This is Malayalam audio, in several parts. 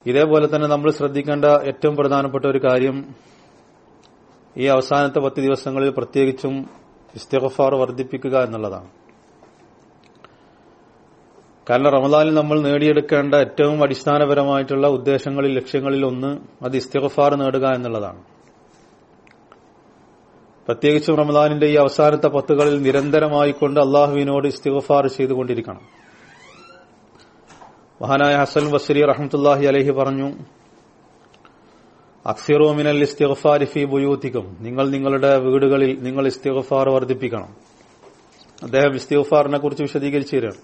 ഇതേപോലെ തന്നെ നമ്മൾ ശ്രദ്ധിക്കേണ്ട ഏറ്റവും പ്രധാനപ്പെട്ട ഒരു കാര്യം ഈ അവസാനത്തെ പത്ത് ദിവസങ്ങളിൽ പ്രത്യേകിച്ചും ഇസ്തിഗഫാർ വർദ്ധിപ്പിക്കുക എന്നുള്ളതാണ് കാരണം റമദാനിൽ നമ്മൾ നേടിയെടുക്കേണ്ട ഏറ്റവും അടിസ്ഥാനപരമായിട്ടുള്ള ഉദ്ദേശങ്ങളിൽ ലക്ഷ്യങ്ങളിൽ ഒന്ന് അത് ഇസ്തിഗഫാർ നേടുക എന്നുള്ളതാണ് പ്രത്യേകിച്ചും റമദാനിന്റെ ഈ അവസാനത്തെ പത്തുകളിൽ നിരന്തരമായിക്കൊണ്ട് അള്ളാഹുവിനോട് ഇസ്തിഗഫാർ ചെയ്തുകൊണ്ടിരിക്കണം മഹാനായ ഹസൻ ബസരി റഹ്മത്തുല്ലാഹി അലഹി പറഞ്ഞു അക്സിറോ മിനൽ ഇസ്തിഗഫാർ ഫി ബുയൂത്തിക്കും നിങ്ങൾ നിങ്ങളുടെ വീടുകളിൽ നിങ്ങൾ ഇസ്തിഗഫാർ വർദ്ധിപ്പിക്കണം അദ്ദേഹം ഇസ്തിഗഫാറിനെ കുറിച്ച് വിശദീകരിച്ചു തരികയാണ്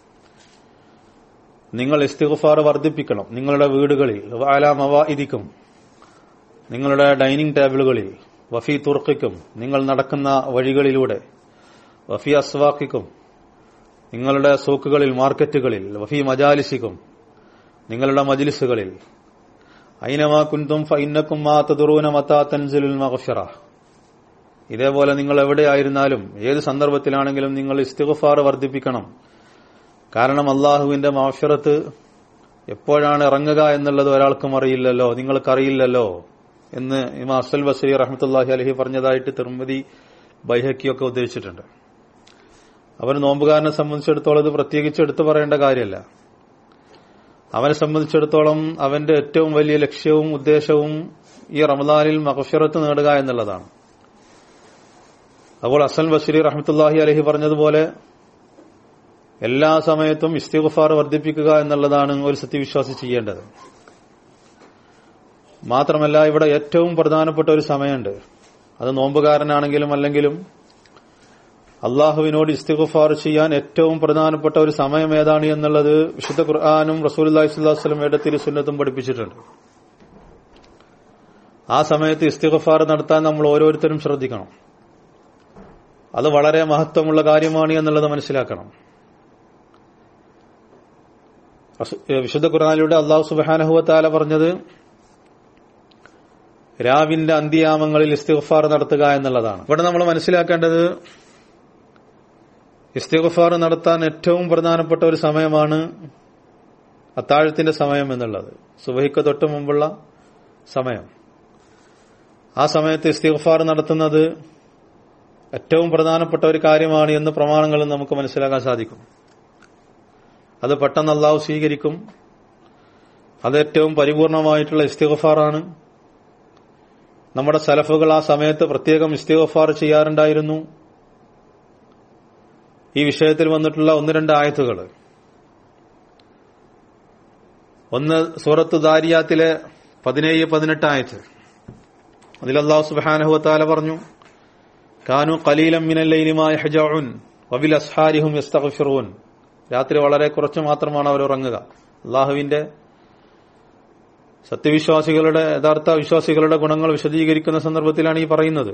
നിങ്ങൾ ഇസ്തിഗഫാർ വർദ്ധിപ്പിക്കണം നിങ്ങളുടെ വീടുകളിൽ വാല മവാഇദിക്കും നിങ്ങളുടെ ഡൈനിങ് ടേബിളുകളിൽ വഫി തുർക്കിക്കും നിങ്ങൾ നടക്കുന്ന വഴികളിലൂടെ വഫി അസ്വാക്കിക്കും നിങ്ങളുടെ സൂക്കുകളിൽ മാർക്കറ്റുകളിൽ വഫി മജാലിസിക്കും നിങ്ങളുടെ മജിലിസുകളിൽ ഐനമാ കുന്തും ഫൈനക്കും മാ തദുറൂന മത്താ തൻസിലുൽ മഗ്ഫിറ ഇതേപോലെ നിങ്ങൾ എവിടെയായിരുന്നാലും ഏത് സന്ദർഭത്തിലാണെങ്കിലും നിങ്ങൾ ഇസ്തിഗഫാർ വർദ്ധിപ്പിക്കണം കാരണം അള്ളാഹുവിന്റെ മാഫിറത്ത് എപ്പോഴാണ് ഇറങ്ങുക എന്നുള്ളത് ഒരാൾക്കും അറിയില്ലല്ലോ നിങ്ങൾക്കറിയില്ലല്ലോ എന്ന് ഇമാ അസൽ ബസരി റഹ്മത്തുല്ലാഹി അലഹി പറഞ്ഞതായിട്ട് തിരുമതി ബൈഹക്കിയൊക്കെ ഉദ്ദേശിച്ചിട്ടുണ്ട് അവൻ നോമ്പുകാരനെ സംബന്ധിച്ചിടത്തോളം ഇത് പ്രത്യേകിച്ച് എടുത്തു പറയേണ്ട കാര്യമല്ല അവനെ സംബന്ധിച്ചിടത്തോളം അവന്റെ ഏറ്റവും വലിയ ലക്ഷ്യവും ഉദ്ദേശവും ഈ റമദാനിൽ മഹഫിറത്ത് നേടുക എന്നുള്ളതാണ് അപ്പോൾ അസൽ ബഷീർ റഹ്മത്തുല്ലാഹി അലഹി പറഞ്ഞതുപോലെ എല്ലാ സമയത്തും ഇസ്തിഗഫാർ വർദ്ധിപ്പിക്കുക എന്നുള്ളതാണ് ഒരു സത്യവിശ്വാസി ചെയ്യേണ്ടത് മാത്രമല്ല ഇവിടെ ഏറ്റവും പ്രധാനപ്പെട്ട ഒരു സമയമുണ്ട് അത് നോമ്പുകാരനാണെങ്കിലും അല്ലെങ്കിലും അള്ളാഹുവിനോട് ഇസ്തിഗഫാർ ചെയ്യാൻ ഏറ്റവും പ്രധാനപ്പെട്ട ഒരു സമയം ഏതാണ് എന്നുള്ളത് വിശുദ്ധ ഖുർആാനും റസൂലി സ്വല്ലാസ്ലമയുടെ തിരുസുന്നത്തും പഠിപ്പിച്ചിട്ടുണ്ട് ആ സമയത്ത് ഇസ്തിഗഫാർ നടത്താൻ നമ്മൾ ഓരോരുത്തരും ശ്രദ്ധിക്കണം അത് വളരെ മഹത്വമുള്ള കാര്യമാണ് എന്നുള്ളത് മനസ്സിലാക്കണം വിശുദ്ധ ഖുർആാനിലൂടെ അള്ളാഹു സുബാനഹുവത്താല പറഞ്ഞത് രാവിന്റെ അന്ത്യാമങ്ങളിൽ ഇസ്തിഗഫാർ നടത്തുക എന്നുള്ളതാണ് ഇവിടെ നമ്മൾ മനസ്സിലാക്കേണ്ടത് ഇസ്തിഗഫാർ നടത്താൻ ഏറ്റവും പ്രധാനപ്പെട്ട ഒരു സമയമാണ് അത്താഴത്തിന്റെ സമയം എന്നുള്ളത് സുബഹിക്ക് തൊട്ട് മുമ്പുള്ള സമയം ആ സമയത്ത് ഇസ്തിഗഫാർ നടത്തുന്നത് ഏറ്റവും പ്രധാനപ്പെട്ട ഒരു കാര്യമാണ് എന്ന് പ്രമാണങ്ങളിൽ നമുക്ക് മനസ്സിലാക്കാൻ സാധിക്കും അത് പെട്ടെന്ന് അള്ളാഹു സ്വീകരിക്കും അത് ഏറ്റവും പരിപൂർണമായിട്ടുള്ള ഇസ്തിഗഫാറാണ് നമ്മുടെ സലഫുകൾ ആ സമയത്ത് പ്രത്യേകം ഇസ്തിഗഫാർ ചെയ്യാറുണ്ടായിരുന്നു ഈ വിഷയത്തിൽ വന്നിട്ടുള്ള ഒന്ന് രണ്ട് ആയത്തുകൾ ഒന്ന് സൂറത്ത് ദാരിയാത്തിലെ പതിനേഴ് പതിനെട്ട് ആയത്ത് അതിൽ അള്ളാഹു സുബാനഹുത്താല പറഞ്ഞു കാനു കലീലം മിനല്ലൈലിമായ ഹജഉൻ വബിൽ അസ്ഹാരിഹും യസ്തഗ്ഫിറൂൻ രാത്രി വളരെ കുറച്ച് മാത്രമാണ് അവർ ഉറങ്ങുക അള്ളാഹുവിന്റെ സത്യവിശ്വാസികളുടെ യഥാർത്ഥ വിശ്വാസികളുടെ ഗുണങ്ങൾ വിശദീകരിക്കുന്ന സന്ദർഭത്തിലാണ് ഈ പറയുന്നത്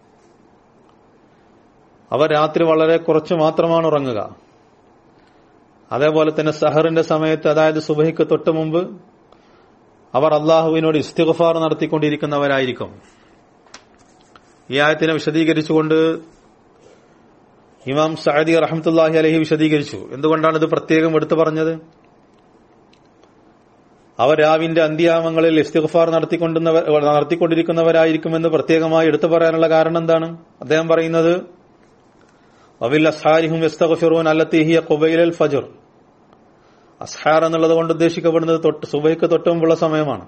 അവർ രാത്രി വളരെ കുറച്ച് മാത്രമാണ് ഉറങ്ങുക അതേപോലെ തന്നെ സഹറിന്റെ സമയത്ത് അതായത് സുബഹിക്ക് തൊട്ട് മുമ്പ് അവർ അള്ളാഹുവിനോട് ഇസ്തിഗഫാർ നടത്തിക്കൊണ്ടിരിക്കുന്നവരായിരിക്കും ഈ ആയത്തിനെ വിശദീകരിച്ചുകൊണ്ട് ഇമാം സഅദി റഹമത്തുല്ലാഹി അലഹി വിശദീകരിച്ചു എന്തുകൊണ്ടാണ് ഇത് പ്രത്യേകം എടുത്തു പറഞ്ഞത് അവർ രാവിന്റെ അന്ത്യാമങ്ങളിൽ ഇസ്തിഗ്ഫാർ നടത്തിക്കൊണ്ടുന്നവർ നടത്തിക്കൊണ്ടിരിക്കുന്നവരായിരിക്കുമെന്ന് പ്രത്യേകമായി എടുത്തു പറയാനുള്ള കാരണം എന്താണ് അദ്ദേഹം പറയുന്നത് അവിൽ അസ്ഹാരിഹും യസ്തഗ്ഫിറൂൻ അല്ലത്തിഹിയ ഖുബൈലൽ ഫജർ അസ്ഹാർ എന്നുള്ളത് കൊണ്ട് ഉദ്ദേശിക്കപ്പെടുന്നത് തൊട്ട് സുബൈക്ക് തൊട്ട് മുമ്പുള്ള സമയമാണ്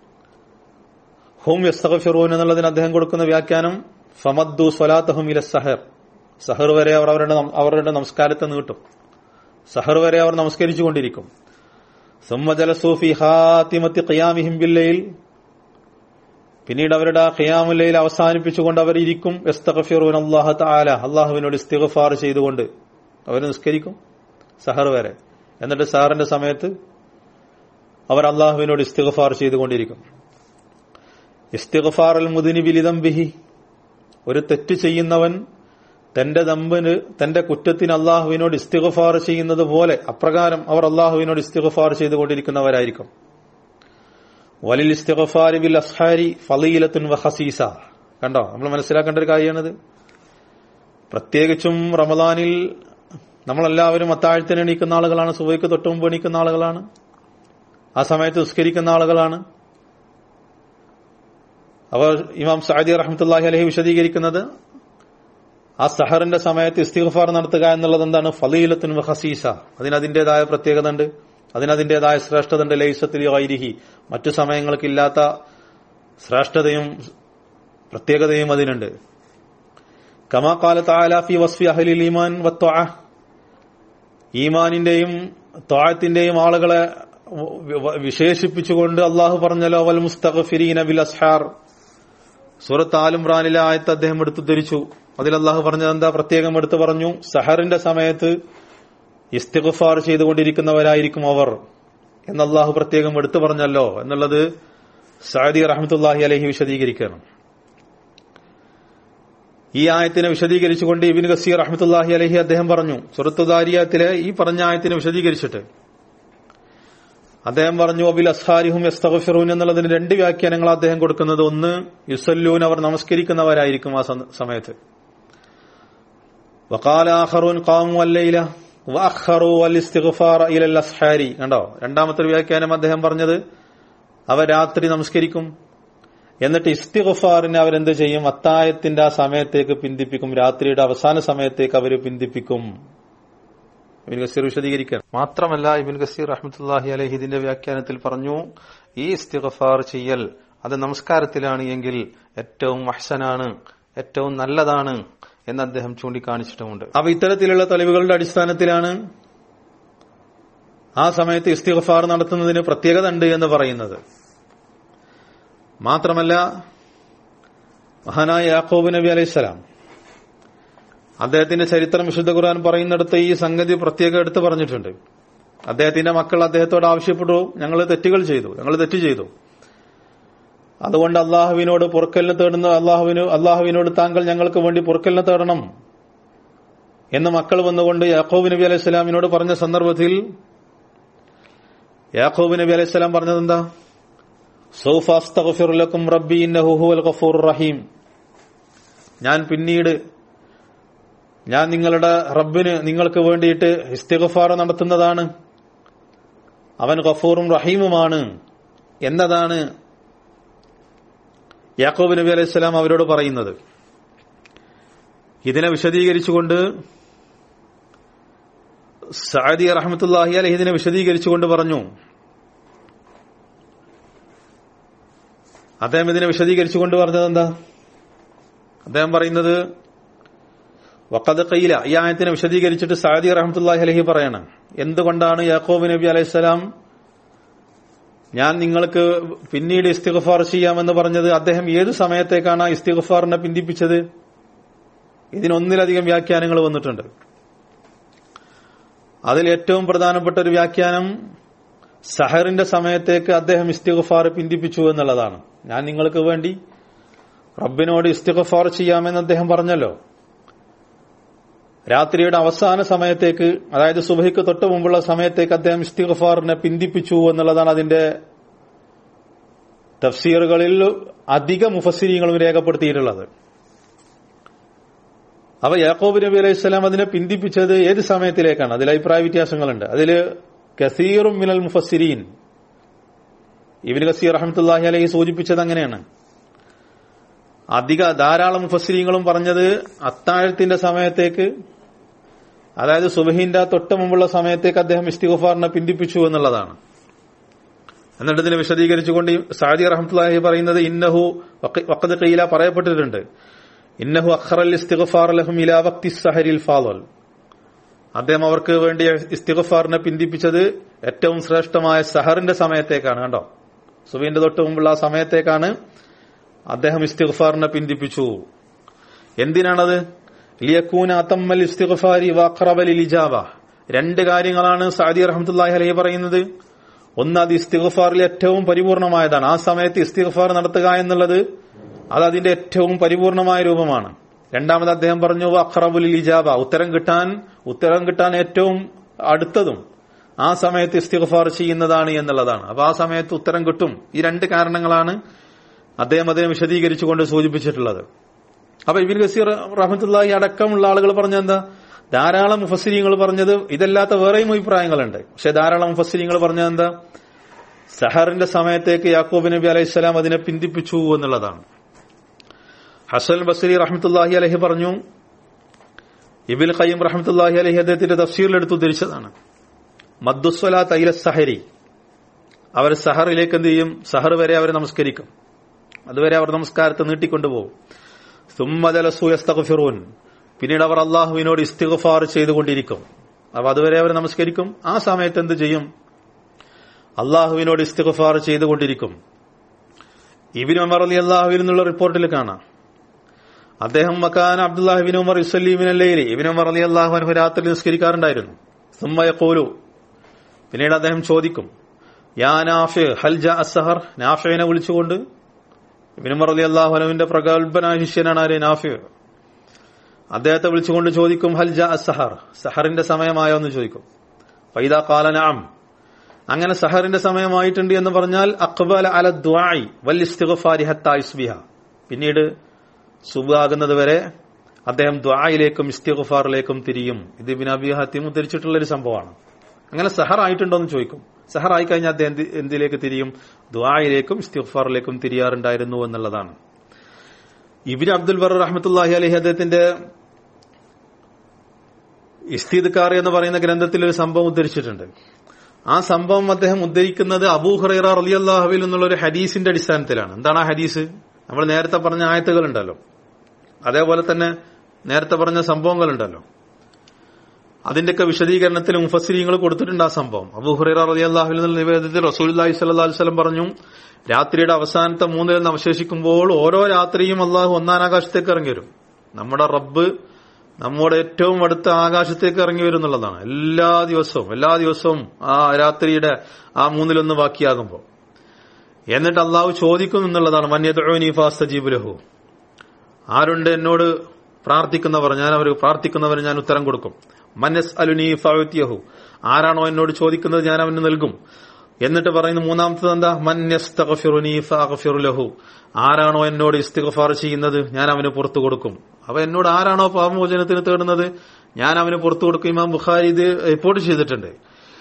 ഹും യസ്തഗ്ഫിറൂൻ എന്നുള്ളതിന് അദ്ദേഹം കൊടുക്കുന്ന വ്യാഖ്യാനം ഫമദ്ദു സ്വലാത്തഹും ഇല സഹർ സഹർ വരെ അവർ അവരുടെ അവരുടെ നമസ്കാരത്തെ നീട്ടും സഹർ വരെ അവർ നമസ്കരിച്ചു കൊണ്ടിരിക്കും സുമ്മജലസൂഫി ഹാത്തിമത്തി ഖിയാമിഹിം ബില്ലയിൽ പിന്നീട് അവരുടെ ആ ഖിയാമുല്ലയിൽ അവസാനിപ്പിച്ചുകൊണ്ട് അവർ ഇരിക്കും എസ്തഗഫിറൂൻ അള്ളാഹു താല അള്ളാഹുവിനോട് ഇസ്തിഗഫാർ ചെയ്തുകൊണ്ട് അവർ നിസ്കരിക്കും സഹർ വരെ എന്നിട്ട് സഹറിന്റെ സമയത്ത് അവർ അള്ളാഹുവിനോട് ഇസ്തിഗഫാർ ചെയ്തുകൊണ്ടിരിക്കും ഇസ്തിഗഫാർ അൽ മുദിനി ബിലിതം ബിഹി ഒരു തെറ്റ് ചെയ്യുന്നവൻ തന്റെ ദമ്പിന് തന്റെ കുറ്റത്തിന് അള്ളാഹുവിനോട് ഇസ്തിഗഫാർ ചെയ്യുന്നത് പോലെ അപ്രകാരം അവർ അള്ളാഹുവിനോട് ഇസ്തിഗഫാർ ചെയ്തുകൊണ്ടിരിക്കുന്നവരായിരിക്കും വലിൽ ഇസ്തിഗഫാരി ബിൽ അസ്ഹാരി ഫലീലത്തുൻ വഹസീസ കണ്ടോ നമ്മൾ മനസ്സിലാക്കേണ്ട ഒരു കാര്യമാണിത് പ്രത്യേകിച്ചും റമദാനിൽ നമ്മളെല്ലാവരും അത്താഴത്തിന് എണീക്കുന്ന ആളുകളാണ് സുബൈക്ക് തൊട്ട് മുമ്പ് എണീക്കുന്ന ആളുകളാണ് ആ സമയത്ത് നിസ്കരിക്കുന്ന ആളുകളാണ് അവർ ഇമാം സാദി റഹ്മത്തുല്ലാഹി അലഹി വിശദീകരിക്കുന്നത് ആ സഹറിന്റെ സമയത്ത് ഇസ്തിഗ്ഫാർ നടത്തുക എന്നുള്ളത് എന്താണ് ഫലീലത്തുൻ ഹസീസ അതിന് അതിന്റേതായ പ്രത്യേകത ഉണ്ട് അതിന് അതിന്റേതായ ശ്രേഷ്ഠത ഉണ്ട് ലൈസത്തിൽ വൈരിഹി മറ്റു സമയങ്ങൾക്കില്ലാത്ത ശ്രേഷ്ഠതയും പ്രത്യേകതയും അതിനുണ്ട് കമാ കാല താലാഫി വസ്ഫി അഹലിൽ ഈമാൻ വത്വ ഈമാനിന്റെയും ത്വാഴത്തിന്റെയും ആളുകളെ വിശേഷിപ്പിച്ചുകൊണ്ട് അള്ളാഹു പറഞ്ഞല്ലോ വൽ മുസ്തഖഫിരീന ബിൽ അസ്ഹാർ സൂറത്ത് ആലുംറാനിലെ ആയത്ത് അദ്ദേഹം എടുത്തു ധരിച്ചു അതിൽ അള്ളാഹു പറഞ്ഞത് എന്താ പ്രത്യേകം എടുത്തു പറഞ്ഞു സഹറിന്റെ സമയത്ത് ഇസ്തിഗ്ഫാർ ചെയ്തുകൊണ്ടിരിക്കുന്നവരായിരിക്കും അവർ എന്ന് അള്ളാഹു പ്രത്യേകം എടുത്തു പറഞ്ഞല്ലോ എന്നുള്ളത് സാദി റഹ്മത്തുല്ലാഹി അലഹി വിശദീകരിക്കണം ഈ ആയത്തിനെ വിശദീകരിച്ചുകൊണ്ട് ഇബിൻ ഗസീർ റഹ്മത്തുല്ലാഹി അലഹി അദ്ദേഹം പറഞ്ഞു സുറത്തുദാരിയത്തിലെ ഈ പറഞ്ഞ ആയത്തിനെ വിശദീകരിച്ചിട്ട് അദ്ദേഹം പറഞ്ഞു അബിൽ അസ്ഹാരിഹും എസ്തഫിറൂൻ എന്നുള്ളതിന് രണ്ട് വ്യാഖ്യാനങ്ങൾ അദ്ദേഹം കൊടുക്കുന്നത് ഒന്ന് യുസല്ലൂൻ അവർ നമസ്കരിക്കുന്നവരായിരിക്കും ആ സമയത്ത് വക്കാലാഹറൂൻ കാമു അല്ലയില വഅഖറു വൽ ഇസ്തിഗ്ഫാർ ഇലൽ അസ്ഹാരി കണ്ടോ രണ്ടാമത്തെ വ്യാഖ്യാനം അദ്ദേഹം പറഞ്ഞത് അവർ രാത്രി നമസ്കരിക്കും എന്നിട്ട് ഇസ്തിഗ്ഫാറിനെ അവരെന്ത് ചെയ്യും അത്തായത്തിന്റെ ആ സമയത്തേക്ക് പിന്തിപ്പിക്കും രാത്രിയുടെ അവസാന സമയത്തേക്ക് അവർ പിന്തിപ്പിക്കും ഇബിൻ ഗസീർ വിശദീകരിക്കാൻ മാത്രമല്ല ഇബിൻ ഗസീർ റഹ്മത്തുല്ലാഹി അലഹി ഇതിന്റെ വ്യാഖ്യാനത്തിൽ പറഞ്ഞു ഈ ഇസ്തിഗ്ഫാർ ചെയ്യൽ അത് നമസ്കാരത്തിലാണ് എങ്കിൽ ഏറ്റവും മഹ്സനാണ് ഏറ്റവും നല്ലതാണ് എന്ന് അദ്ദേഹം ചൂണ്ടിക്കാണിച്ചിട്ടുമുണ്ട് അപ്പൊ ഇത്തരത്തിലുള്ള തെളിവുകളുടെ അടിസ്ഥാനത്തിലാണ് ആ സമയത്ത് ഇസ്തിഗ്ഫാർ നടത്തുന്നതിന് പ്രത്യേകത ഉണ്ട് എന്ന് പറയുന്നത് മാത്രമല്ല മഹാനായ യാക്കോബ് നബി അലൈഹിസ്സലാം അദ്ദേഹത്തിന്റെ ചരിത്രം വിശുദ്ധ ഖുർആൻ പറയുന്നിടത്ത് ഈ സംഗതി പ്രത്യേകം എടുത്തു പറഞ്ഞിട്ടുണ്ട് അദ്ദേഹത്തിന്റെ മക്കൾ അദ്ദേഹത്തോട് ആവശ്യപ്പെട്ടു ഞങ്ങൾ തെറ്റുകൾ ചെയ്തു ഞങ്ങൾ തെറ്റ് ചെയ്തു അതുകൊണ്ട് അള്ളാഹുവിനോട് പൊറുക്കലിനെ തേടുന്ന അള്ളാഹുവിന് അള്ളാഹുവിനോട് താങ്കൾ ഞങ്ങൾക്ക് വേണ്ടി പൊറുക്കലിനെ തേടണം എന്ന് മക്കൾ വന്നുകൊണ്ട് യാക്കോബ് നബി അലൈഹി സ്വലാമിനോട് പറഞ്ഞ സന്ദർഭത്തിൽ യാക്കോബ് നബി അലൈഹി സ്വലാം പറഞ്ഞത് എന്താ സൗഫാസ്തഫിറുലക്കും റബ്ബി ഇന്നഹുഹുൽ ഗഫൂർ റഹീം ഞാൻ പിന്നീട് ഞാൻ നിങ്ങളുടെ റബ്ബിന് നിങ്ങൾക്ക് വേണ്ടിയിട്ട് ഇസ്തിഗഫാർ നടത്തുന്നതാണ് അവൻ ഗഫൂറും റഹീമുമാണ് എന്നതാണ് യാക്കോബ് നബി അലൈഹി സ്വലാം അവരോട് പറയുന്നത് ഇതിനെ വിശദീകരിച്ചുകൊണ്ട് സാദി റഹമത്തുല്ലാഹി അലഹി ഇതിനെ വിശദീകരിച്ചുകൊണ്ട് പറഞ്ഞു അദ്ദേഹം ഇതിനെ വിശദീകരിച്ചുകൊണ്ട് പറഞ്ഞത് എന്താ അദ്ദേഹം പറയുന്നത് വക്കത് കയ്യില ഈ ആയത്തിനെ വിശദീകരിച്ചിട്ട് സാദി റഹമത്തുല്ലാഹി അലഹി പറയണം എന്തുകൊണ്ടാണ് യാക്കോബ് നബി അലൈഹിസ്സലാം ഞാൻ നിങ്ങൾക്ക് പിന്നീട് ഇസ്തിഗ്ഫാർ ചെയ്യാമെന്ന് പറഞ്ഞത് അദ്ദേഹം ഏത് സമയത്തേക്കാണ് ആ ഇസ്തിഗ്ഫാറിനെ പിന്തിപ്പിച്ചത് ഇതിനൊന്നിലധികം വ്യാഖ്യാനങ്ങൾ വന്നിട്ടുണ്ട് അതിൽ ഏറ്റവും പ്രധാനപ്പെട്ട ഒരു വ്യാഖ്യാനം സഹറിന്റെ സമയത്തേക്ക് അദ്ദേഹം ഇസ്തിഗ്ഫാർ പിന്തിപ്പിച്ചു എന്നുള്ളതാണ് ഞാൻ നിങ്ങൾക്ക് വേണ്ടി റബ്ബിനോട് ഇസ്തിഗ്ഫാർ ചെയ്യാമെന്ന് അദ്ദേഹം പറഞ്ഞല്ലോ രാത്രിയുടെ അവസാന സമയത്തേക്ക് അതായത് സുബഹിക്ക് തൊട്ട് മുമ്പുള്ള സമയത്തേക്ക് അദ്ദേഹം ഇസ്തിഗ്ഫാറിനെ പിന്തിപ്പിച്ചു എന്നുള്ളതാണ് അതിന്റെ തഫ്സീറുകളിൽ അധിക മുഫസ്സിരിങ്ങളും രേഖപ്പെടുത്തിയിട്ടുള്ളത് അവ യാക്കോബ് നബി അലൈഹി സ്വലാം അതിനെ പിന്തിപ്പിച്ചത് ഏത് സമയത്തിലേക്കാണ് അതിൽ അഭിപ്രായ വ്യത്യാസങ്ങളുണ്ട് അതിൽ കസീറും മിനൽ മുഫസ്സിരീൻ ഇബിൻ കസീർ റഹമത്തുല്ലാഹി അലഹി സൂചിപ്പിച്ചത് അങ്ങനെയാണ് അധിക ധാരാളം മുഫസ്സിരീങ്ങളും പറഞ്ഞത് അത്താഴത്തിന്റെ സമയത്തേക്ക് അതായത് സുബഹിന്റെ തൊട്ട് മുമ്പുള്ള സമയത്തേക്ക് അദ്ദേഹം ഇസ്തിഗുഫാറിനെ പിന്തിപ്പിച്ചു എന്നുള്ളതാണ് എന്നിട്ട് ഇതിനെ വിശദീകരിച്ചുകൊണ്ട് സാദി റഹമത്തുല്ലാഹി പറയുന്നത് ഇന്നഹു വക്കത് കയ്യില പറയപ്പെട്ടിട്ടുണ്ട് ഇന്നഹു അഖറൽ ഇസ്തിഗുഫാർ ലഹും ഇലാ വക്തി സഹരിൽ ഫാദൽ അദ്ദേഹം അവർക്ക് വേണ്ടി ഇസ്തിഗുഫാറിനെ പിന്തിപ്പിച്ചത് ഏറ്റവും ശ്രേഷ്ഠമായ സഹറിന്റെ സമയത്തേക്കാണ് കണ്ടോ സുബീന്റെ തൊട്ട് മുമ്പുള്ള ആ സമയത്തേക്കാണ് അദ്ദേഹം ഇസ്തിഗ്ഫാറിനെ പിന്തിപ്പിച്ചു എന്തിനാണത് ലിയക്കൂന അത്തമ്മൽ ഇസ്തിഗ്ഫാരി വാഖറബൽ ഇജാബ രണ്ട് കാര്യങ്ങളാണ് സാദി റഹ്മത്തുല്ലാഹി അലഹി പറയുന്നത് ഒന്ന് അത് ഇസ്തിഗ്ഫാറിൽ ഏറ്റവും പരിപൂർണമായതാണ് ആ സമയത്ത് ഇസ്തിഗ്ഫാർ നടത്തുക എന്നുള്ളത് അത് അതിന്റെ ഏറ്റവും പരിപൂർണമായ രൂപമാണ് രണ്ടാമത് അദ്ദേഹം പറഞ്ഞു അഖറബുൽ ഇജാബ ഉത്തരം കിട്ടാൻ ഉത്തരം കിട്ടാൻ ഏറ്റവും അടുത്തതും ആ സമയത്ത് ഇസ്തിഗ്ഫാർ ചെയ്യുന്നതാണ് എന്നുള്ളതാണ് അപ്പൊ ആ സമയത്ത് ഉത്തരം കിട്ടും ഈ രണ്ട് കാരണങ്ങളാണ് അദ്ദേഹം അതിനെ വിശദീകരിച്ചുകൊണ്ട് സൂചിപ്പിച്ചിട്ടുള്ളത് അപ്പൊ ഇബിൻ ഗസീർ റഹമത്തുല്ലാഹി അടക്കമുള്ള ആളുകൾ പറഞ്ഞ എന്താ ധാരാളം മുഫസ്സിരിങ്ങൾ പറഞ്ഞത് ഇതല്ലാത്ത വേറെയും അഭിപ്രായങ്ങളുണ്ട് പക്ഷെ ധാരാളം മുഫസ്സിരിങ്ങൾ പറഞ്ഞത് എന്താ സഹറിന്റെ സമയത്തേക്ക് യാക്കൂബ് നബി അലൈഹിസ്സലാം അതിനെ പിന്തിപ്പിച്ചു എന്നുള്ളതാണ് ഹസൻ ബസരി റഹ്മത്തുല്ലാഹി അലഹി പറഞ്ഞു ഇബിൽ ഖയ്യം റഹ്മത്തുല്ലാഹി അലഹി അദ്ദേഹത്തിന്റെ തഫ്സീറിൽ എടുത്ത് ഉദ്ധരിച്ചതാണ് മദ്ദുസ്വല തൈല സഹരി അവർ സഹറിലേക്ക് എന്ത് ചെയ്യും സഹർ വരെ അവർ നമസ്കരിക്കും അതുവരെ അവർ നമസ്കാരത്തെ നീട്ടിക്കൊണ്ടുപോകും സുമ്മദലസൂയസ്തഫിറൂൻ പിന്നീട് അവർ അള്ളാഹുവിനോട് ഇസ്തിഗ്ഫാർ ചെയ്തുകൊണ്ടിരിക്കും അപ്പൊ അതുവരെ അവർ നമസ്കരിക്കും ആ സമയത്ത് എന്ത് ചെയ്യും അള്ളാഹുവിനോട് ഇസ്തിഗ്ഫാർ ചെയ്തുകൊണ്ടിരിക്കും ഇബിൻ ഉമർ അലി അള്ളാഹുവിൽ നിന്നുള്ള റിപ്പോർട്ടിൽ കാണാം അദ്ദേഹം മക്കാൻ അബ്ദുല്ലാഹിബിൻ ഉമർ ഇസ്വല്ലീബിൻ അല്ലയിൽ ഇബിൻ ഉമർ അലി അള്ളാഹു അനു രാത്രി നിസ്കരിക്കാറുണ്ടായിരുന്നു സുമ്മയ കോലു പിന്നീട് അദ്ദേഹം ചോദിക്കും യാ നാഫി ഹൽ ജാ അസഹർ നാഫിനെ വിളിച്ചുകൊണ്ട് ഇബിൻ ഉമർ അലി അള്ളാഹു അനുവിന്റെ പ്രഗത്ഭനായ ശിഷ്യനാണ് ആര് നാഫി അദ്ദേഹത്തെ വിളിച്ചുകൊണ്ട് ചോദിക്കും ഹൽ ജാ അസഹർ സഹറിന്റെ സമയമായോ എന്ന് ചോദിക്കും ഫൈദ കാലനാം അങ്ങനെ സഹറിന്റെ സമയമായിട്ടുണ്ട് എന്ന് പറഞ്ഞാൽ അക്ബൽ അല ദ്വായി വൽ ഇസ്തിഗ്ഫാരി ഹത്താ ഇസ്ബിഹ പിന്നീട് സുബാകുന്നത് വരെ അദ്ദേഹം ദ്വായിലേക്കും ഇസ്തിഗ്ഫാറിലേക്കും തിരിയും ഇത് ഇബിൻ അബി ഹത്തിം ഉദ്ധരിച്ചിട്ടുള്ള ഒരു സംഭവമാണ് അങ്ങനെ സഹർ ആയിട്ടുണ്ടോ എന്ന് ചോദിക്കും സഹർ ആയി കഴിഞ്ഞാൽ അദ്ദേഹം എന്തി- എന്തിലേക്ക് തിരിയും ദ്വായിലേക്കും ഇസ്തിഗ്ഫാറിലേക്കും തിരിയാറുണ്ടായിരുന്നു എന്നുള്ളതാണ് ഇബിൻ അബ്ദുൽ ബർ റഹ്മത്തുല്ലാഹി അലഹി അദ്ദേഹത്തിന്റെ ഇസ്തീദ്ക്കാർ എന്ന് പറയുന്ന ഗ്രന്ഥത്തിൽ ഒരു സംഭവം ഉദ്ധരിച്ചിട്ടുണ്ട് ആ സംഭവം അദ്ദേഹം ഉദ്ധരിക്കുന്നത് അബൂ ഹുറൈറ റളിയല്ലാഹുവിൽ നിന്നുള്ള ഒരു ഹദീസിന്റെ അടിസ്ഥാനത്തിലാണ് എന്താണ് ആ ഹദീസ് നമ്മൾ നേരത്തെ പറഞ്ഞ ആയത്തുകളുണ്ടല്ലോ അതേപോലെ തന്നെ നേരത്തെ പറഞ്ഞ സംഭവങ്ങളുണ്ടല്ലോ അതിന്റെയൊക്കെ വിശദീകരണത്തിൽ മുഫസ്സിരിങ്ങൾ കൊടുത്തിട്ടുണ്ട് ആ സംഭവം അബൂ ഹുറൈറ റളിയല്ലാഹുവിൽ നിന്നുള്ള നിവേദനത്തിൽ റസൂലുള്ളാഹി സ്വല്ലല്ലാഹു അലൈഹി വസല്ലം പറഞ്ഞു രാത്രിയുടെ അവസാനത്തെ മൂന്നിൽ നിന്ന് അവശേഷിക്കുമ്പോൾ ഓരോ രാത്രിയും അള്ളാഹു ഒന്നാം ആകാശത്തേക്ക് ഇറങ്ങി വരും നമ്മുടെ റബ്ബ് നമ്മുടെ ഏറ്റവും അടുത്ത ആകാശത്തേക്ക് ഇറങ്ങി വരും എന്നുള്ളതാണ് എല്ലാ ദിവസവും എല്ലാ ദിവസവും ആ രാത്രിയുടെ ആ മൂന്നിലൊന്ന് ബാക്കിയാകുമ്പോൾ എന്നിട്ട് അള്ളാഹു ചോദിക്കും എന്നുള്ളതാണ് മന്യദോനി ഫാസ്തജീബുലഹു ആരുണ്ട് എന്നോട് പ്രാർത്ഥിക്കുന്നവർ ഞാൻ അവർ പ്രാർത്ഥിക്കുന്നവർ ഞാൻ ഉത്തരം കൊടുക്കും മന്നസ് അലുനി ഫൗത്യഹു ആരാണോ എന്നോട് ചോദിക്കുന്നത് ഞാൻ അവന് നൽകും എന്നിട്ട് പറയുന്ന മൂന്നാമത്തത് എന്താ മന്യസ്തഗഫിറുനി ഫഅഗ്ഫിറുലഹു ആരാണോ എന്നോട് ഇസ്തിഗ്ഫാർ ചെയ്യുന്നത് ഞാൻ അവന് പുറത്തു കൊടുക്കും അപ്പൊ എന്നോട് ആരാണോ പാപമോചനത്തിന് തേടുന്നത് ഞാൻ അവന് പുറത്തു കൊടുക്കും ഇമാം ബുഖാരി ഇത് റിപ്പോർട്ട് ചെയ്തിട്ടുണ്ട്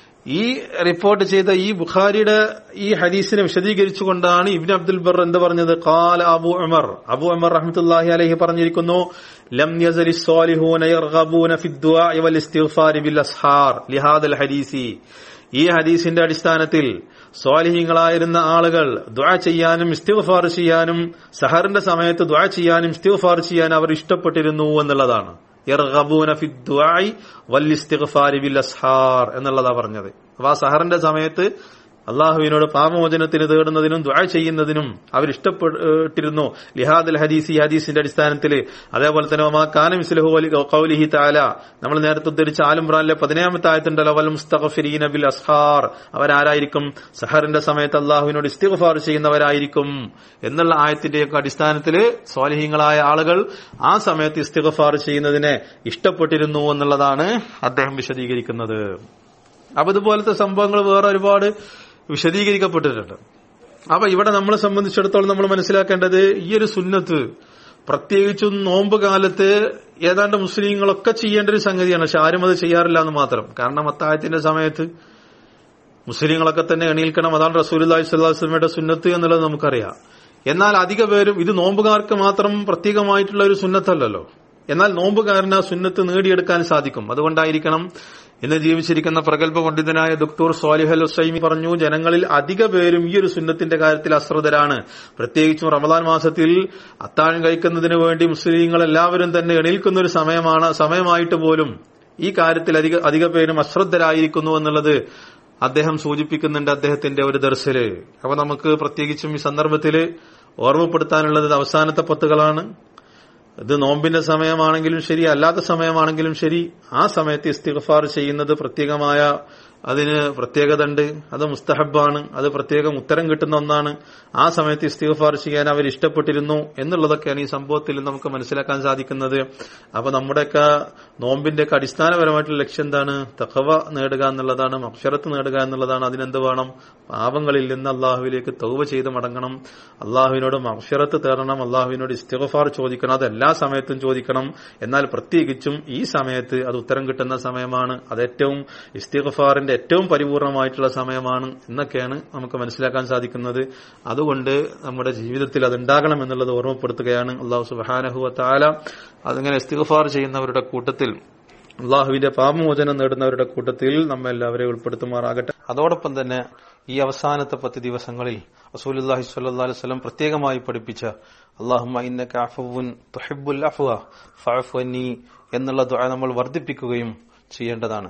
ഈ റിപ്പോർട്ട് ചെയ്ത ഈ ബുഖാരിയുടെ ഈ ഹദീസിനെ വിശദീകരിച്ചുകൊണ്ടാണ് ഇബ്ൻ അബ്ദുൽ ബർ എന്ത് പറഞ്ഞത് ഖാല അബു ഉമർ അബു ഉമർ റഹ്മത്തുള്ളാഹി അലൈഹി പറഞ്ഞിരിക്കുന്നു ലം യസലി സ്വാലിഹൂന യർഗബൂന ഫി ദുആഇ വൽ ഇസ്തിഗ്ഫാരി ബിൽ അസ്ഹാർ ലിഹാദൽ ഹദീസി ഈ ഹദീസിന്റെ അടിസ്ഥാനത്തിൽ സ്വാലിഹീങ്ങളായിരുന്ന ആളുകൾ ദുആ ചെയ്യാനും ഇസ്തിഗ്ഫാർ ചെയ്യാനും സഹറിന്റെ സമയത്ത് ദുആ ചെയ്യാനും ഇസ്തിഗ്ഫാർ ചെയ്യാനും അവർ ഇഷ്ടപ്പെട്ടിരുന്നു എന്നുള്ളതാണ് യർഗബൂന ഫി ദുആഇ വൽ ഇസ്തിഗ്ഫാരി ബിൽ അസ്ഹാർ എന്നുള്ളതാ പറഞ്ഞത് അപ്പൊ ആ സഹറിന്റെ സമയത്ത് അള്ളാഹുവിനോട് പാപമോചനത്തിന് തേടുന്നതിനും ദുആ ചെയ്യുന്നതിനും അവർ ഇഷ്ടപ്പെട്ടിരുന്നു ലിഹാദുൽ ഹദീസ് ഈ ഹദീസിന്റെ അടിസ്ഥാനത്തിൽ അതേപോലെ തന്നെ ഒമാ കാനം ഇസ്ലഹു അലി ഖൗലിഹി തആല നമ്മൾ നേരത്തെ ഉദ്ധരിച്ച ആലുംറാനിലെ പതിനേഴാമത്തെ ആയത്തുണ്ടല്ലോ വൽ മുസ്തഗ്ഫിരീന ബിൽ അസ്ഹാർ അവരാരായിരിക്കും സഹറിന്റെ സമയത്ത് അള്ളാഹുവിനോട് ഇസ്തിഗ്ഫാർ ചെയ്യുന്നവരായിരിക്കും എന്നുള്ള ആയത്തിന്റെയൊക്കെ അടിസ്ഥാനത്തിൽ സ്വാലിഹീങ്ങളായ ആളുകൾ ആ സമയത്ത് ഇസ്തിഗ്ഫാർ ചെയ്യുന്നതിനെ ഇഷ്ടപ്പെട്ടിരുന്നു എന്നുള്ളതാണ് അദ്ദേഹം വിശദീകരിക്കുന്നത് അപ്പൊ ഇതുപോലത്തെ സംഭവങ്ങൾ വേറെ ഒരുപാട് വിശദീകരിക്കപ്പെട്ടിട്ടുണ്ട് അപ്പൊ ഇവിടെ നമ്മളെ സംബന്ധിച്ചിടത്തോളം നമ്മൾ മനസ്സിലാക്കേണ്ടത് ഈ ഒരു സുന്നത്ത് പ്രത്യേകിച്ചും നോമ്പ് കാലത്ത് ഏതാണ്ട് മുസ്ലിങ്ങളൊക്കെ ചെയ്യേണ്ട ഒരു സംഗതിയാണ് പക്ഷെ ആരും അത് ചെയ്യാറില്ല എന്ന് മാത്രം കാരണം അത്താഴത്തിന്റെ സമയത്ത് മുസ്ലിങ്ങളൊക്കെ തന്നെ എണീൽക്കണം അതാണ് റസൂലി സ്വല്ലാസ്ലമയുടെ സുന്നത്ത് എന്നുള്ളത് നമുക്കറിയാം എന്നാൽ അധിക പേരും ഇത് നോമ്പുകാർക്ക് മാത്രം പ്രത്യേകമായിട്ടുള്ള ഒരു സുന്നത്തല്ലല്ലോ എന്നാൽ നോമ്പുകാരന് ആ സുന്നത്ത് നേടിയെടുക്കാൻ സാധിക്കും അതുകൊണ്ടായിരിക്കണം ഇന്ന് ജീവിച്ചിരിക്കുന്ന പ്രഗത്ഭ പണ്ഡിതനായ ഡോക്ടർ സ്വാലിഹ് അൽ ഹുസൈമി പറഞ്ഞു ജനങ്ങളിൽ അധിക പേരും ഈ ഒരു സുന്നത്തിന്റെ കാര്യത്തിൽ അശ്രദ്ധരാണ് പ്രത്യേകിച്ചും റമദാൻ മാസത്തിൽ അത്താഴം കഴിക്കുന്നതിന് വേണ്ടി മുസ്ലിങ്ങൾ എല്ലാവരും തന്നെ എണീൽക്കുന്ന ഒരു സമയമാണ് സമയമായിട്ട് പോലും ഈ കാര്യത്തിൽ അധിക അധിക പേരും അശ്രദ്ധരായിരിക്കുന്നു എന്നുള്ളത് അദ്ദേഹം സൂചിപ്പിക്കുന്നുണ്ട് അദ്ദേഹത്തിന്റെ ഒരു ദർശല് അപ്പൊ നമുക്ക് പ്രത്യേകിച്ചും ഈ സന്ദർഭത്തിൽ ഓർമ്മപ്പെടുത്താനുള്ളത് അവസാനത്തെ പത്തുകളാണ് ഇത് നോമ്പിന്റെ സമയമാണെങ്കിലും ശരി അല്ലാത്ത സമയമാണെങ്കിലും ശരി ആ സമയത്ത് ഇസ്തിഗ്ഫാർ ചെയ്യുന്നത് പ്രത്യേകമായ അതിന് പ്രത്യേകത ഉണ്ട് അത് മുസ്തഹബാണ് അത് പ്രത്യേകം ഉത്തരം കിട്ടുന്ന ഒന്നാണ് ആ സമയത്ത് ഇസ്തിഗ്ഫാർ ചെയ്യാൻ അവർ ഇഷ്ടപ്പെട്ടിരുന്നു എന്നുള്ളതൊക്കെയാണ് ഈ സംഭവത്തിൽ നമുക്ക് മനസ്സിലാക്കാൻ സാധിക്കുന്നത് അപ്പൊ നമ്മുടെയൊക്കെ നോമ്പിന്റെ ഒക്കെ അടിസ്ഥാനപരമായിട്ടുള്ള ലക്ഷ്യം എന്താണ് തഖവ നേടുക എന്നുള്ളതാണ് അക്ഷരത്ത് നേടുക എന്നുള്ളതാണ് അതിനെന്ത് വേണം പാപങ്ങളിൽ നിന്ന് അള്ളാഹുവിലേക്ക് തൗവ ചെയ്ത് മടങ്ങണം അള്ളാഹുവിനോട് അക്ഷരത്ത് തേടണം അള്ളാഹുവിനോട് ഇസ്തിഗ്ഫാർ ചോദിക്കണം അത് എല്ലാ സമയത്തും ചോദിക്കണം എന്നാൽ പ്രത്യേകിച്ചും ഈ സമയത്ത് അത് ഉത്തരം കിട്ടുന്ന സമയമാണ് അത് ഏറ്റവും ഇസ്തിഗ്ഫാറിന്റെ ഇസ്തിഗ്ഫാറിന്റെ ഏറ്റവും പരിപൂർണമായിട്ടുള്ള സമയമാണ് എന്നൊക്കെയാണ് നമുക്ക് മനസ്സിലാക്കാൻ സാധിക്കുന്നത് അതുകൊണ്ട് നമ്മുടെ ജീവിതത്തിൽ അത് ഉണ്ടാകണം എന്നുള്ളത് ഓർമ്മപ്പെടുത്തുകയാണ് അള്ളാഹു സുബാനഹുവ താല അതിങ്ങനെ ഇസ്തിഗ്ഫാർ ചെയ്യുന്നവരുടെ കൂട്ടത്തിൽ അള്ളാഹുവിന്റെ പാപമോചനം നേടുന്നവരുടെ കൂട്ടത്തിൽ നമ്മെ എല്ലാവരെയും ഉൾപ്പെടുത്തുമാറാകട്ടെ അതോടൊപ്പം തന്നെ ഈ അവസാനത്തെ പത്ത് ദിവസങ്ങളിൽ റസൂലുല്ലാഹി സ്വല്ലല്ലാഹി അലൈഹി വസല്ലം പ്രത്യേകമായി പഠിപ്പിച്ച അള്ളാഹുമ്മ ഇന്നക അഫുവുൻ തുഹിബ്ബുൽ അഫ്വ ഫഅഫു അന്നി എന്നുള്ള ദുആ നമ്മൾ വർദ്ധിപ്പിക്കുകയും ചെയ്യേണ്ടതാണ്